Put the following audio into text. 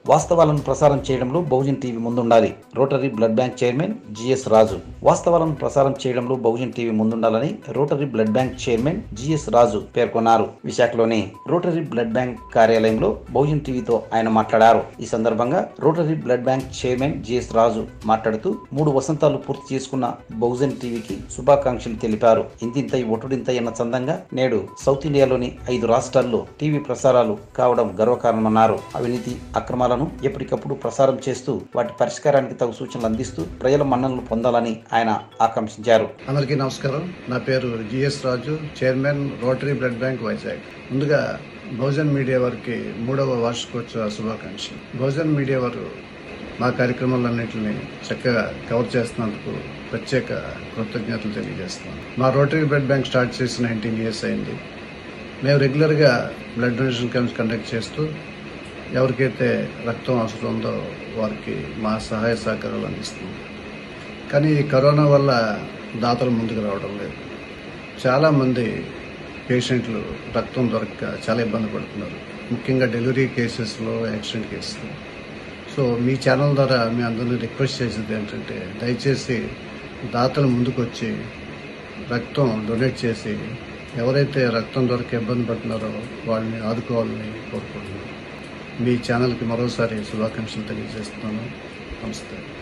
వాస్తవాలను ప్రసారం చేయడంలో బహుజన్ టీవీ ముందుండాలి Rotary blood bank chairman GS Raju వాస్తవాలను ప్రసారం చేయడంలో బహుజన్ టీవీ ముందుండాలని Rotary blood bank chairman GS Raju పేర్కొన్నారు విశాఖలోని రోటరీ బ్లడ్ బ్యాంక్ కార్యాలయంలో బహుజన్ టీవీతో ఆయన మాట్లాడారు ఈ సందర్భంగా Rotary blood bank chairman GS Raju మాట్లాడుతూ మూడు వసంతాలు పూర్తి చేసుకున్న బహుజన్ టీవీకి శుభాకాంక్షలు తెలిపారు ఇంతింతై ఒటుడింతై అన్న చందంగా నేడు సౌత్ ఇండియాలోని ఐదు రాష్ట్రాల్లో టీవీ ప్రసారాలు కావడం గర్వకారణమన్నారు అవినీతి అక్రమాలను ఎప్పటికప్పుడు ప్రసారం చేస్తూ వాటి పరిష్కారానికి తగు సూచనలు అందిస్తూ ప్రజల మన్ననలు పొందాలని ఆయన ఆకాంక్షించారు అందరికీ నమస్కారం నా పేరు GS Raju chairman Rotary blood bank Vizag ముందుగా బహుజన్ మీడియా వారికి మూడవ వార్షికోత్సవ శుభాకాంక్షలు బహుజన్ మీడియా వారు మా కార్యక్రమాలన్నింటినీ చక్కగా కవర్ చేస్తున్నందుకు ప్రత్యేక కృతజ్ఞతలు తెలియజేస్తున్నాను మా రోటరీ బ్లడ్ బ్యాంక్ స్టార్ట్ చేసి నైన్టీన్ ఇయర్స్ అయింది మేము రెగ్యులర్గా బ్లడ్ డొనేషన్ క్యాంప్స్ కండక్ట్ చేస్తూ ఎవరికైతే రక్తం అవసరం ఉందో వారికి మా సహాయ సహకారాలు అందిస్తున్నాం కానీ ఈ కరోనా వల్ల దాతలు ముందుకు రావడం లేదు చాలామంది పేషెంట్లు రక్తం దొరక్క చాలా ఇబ్బంది పడుతున్నారు ముఖ్యంగా డెలివరీ కేసెస్లో యాక్సిడెంట్ కేసులు సో మీ ఛానల్ ద్వారా మీ అందరినీ రిక్వెస్ట్ చేసేది ఏంటంటే దయచేసి దాతలు ముందుకు వచ్చి రక్తం డొనేట్ చేసి ఎవరైతే రక్తం దొరక ఇబ్బంది పడుతున్నారో వాళ్ళని ఆదుకోవాలని కోరుకుంటున్నాను మీ ఛానల్కి మరోసారి శుభాకాంక్షలు తెలియజేస్తున్నాను నమస్తే